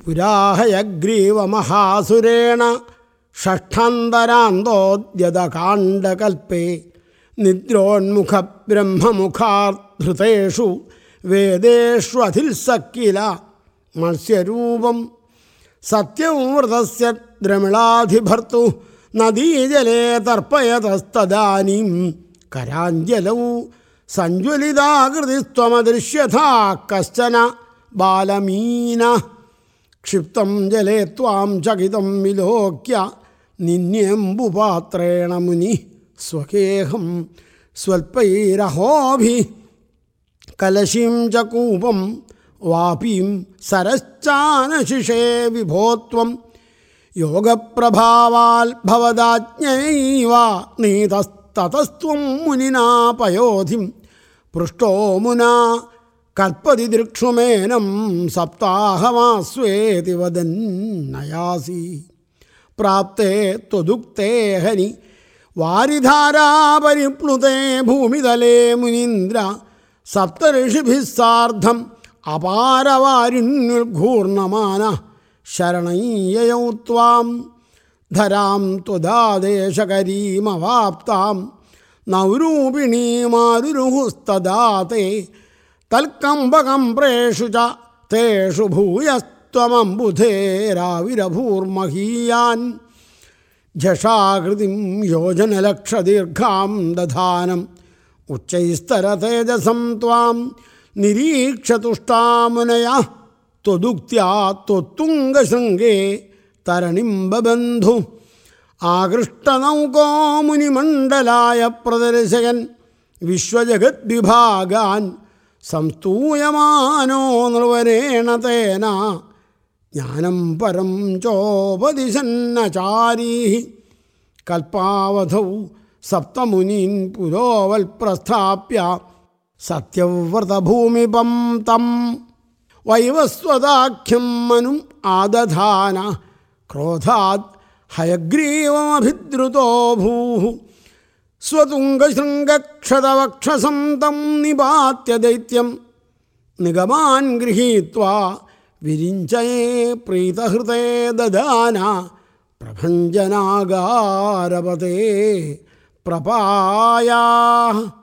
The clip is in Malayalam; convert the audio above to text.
പുരാഹയഗ്രീവമഹാസുരേണ ഷഷ്ഠാന്തരാന്തോദ്യതകാണ്ഡകൽപ്പേ നിദ്രോന്മുഖബ്രഹ്മമുഖാധൃതേഷു വേദേഷ്വധിൽസക്കില മത്സ്യരൂപം സത്യവ്രതസ്യ ദ്രമിളാധിഭർത്തു നദീജലേ തർപ്പയതസ്തദാനീം കരാഞ്ജലൗ സഞ്ജ്വലിതാകൃതിസ്ത്വമദൃശ്യഥാ കശ്ചന ബാലമീന ക്ഷിപ്തം ജലേ ത്വാം ചകിതം വിലോക്യ നിന്യംബുപാത്രേണ മുനി സ്വകേഹം സ്വൽപ്പൈരഹോഭി കലശീം ച കൂപം വാപീം സരശ്ചാനശിഷേ വിഭോത്വം യോഗപ്രഭാവാൽ ഭവദാജ്ഞൈവ നീതസ്തതസ്ത്വം മുനിനാ പയോധിം പൃഷ്ടോ മുനാ കൽപ്പതി ദൃക്ഷുമേനം സപ്താഹമാസ്വേതി വദന്നയാസി പ്രാപ്തേ ത്വദുക്തേ ഹനി വാരിധാരാപരിപ്ലുതേ ഭൂമിതലേ മുനീന്ദ്ര സപ്തഋഷിഭിः സാർദ്ധം അപാരവാരിണ്യുർഘൂർണമാന ശരണയ്യയൗ ത്വാം ധരാം ത്വദാദേശകരീമവാപ്താം നൗരൂപിണീമാരുരുഹുസ്തദാ തേ തൽക്കമ്പകംപ്രേഷു ച തേഷു ഭൂയസ്ത്വമംബുധേരാവിരഭൂർമഹീയാൻ ജഷാകൃതിം യോജനലക്ഷദീർഘാം ദധാനം ഉച്ചൈസ്തരതേജസം ത്വാം നിരീക്ഷതുഷ്ടാമുനയ ത്വദുക്ത്യാ ത്വത്തുംഗശൃംഗേ തരണിം ബബന്ധു ആകൃഷ്ടനൗകോ മുനിമണ്ഡലായ പ്രദർശകൻ വിശ്വജഗദ്വിഭാഗാൻ സംസ്തൂയമാനോ നിർവരേണ തേന ജ്ഞാനം പരം ചോപദിശന്നചാരീ കൽപ്പാവധൗ സപ്തമുനീൻ പുരോവൽ പ്രസ്ഥാപ്യ സത്യവ്രതഭൂമിപം തം വൈവസ്വതാഖ്യം മനും ആദധാന ക്രോധാത് ഹയഗ്രീവമഭിദ്രുതോ ഭൂ സ്വതുംഗശൃംഗക്ഷതവക്ഷസം തം നിപാത്യ ദൈത്യം നിഗമാൻ ഗൃഹീത്വാ വിരിഞ്ചയേ പ്രീതഹൃതേ ദദാന പ്രഭഞ്ജനാകാരപതേ പ്രപായാ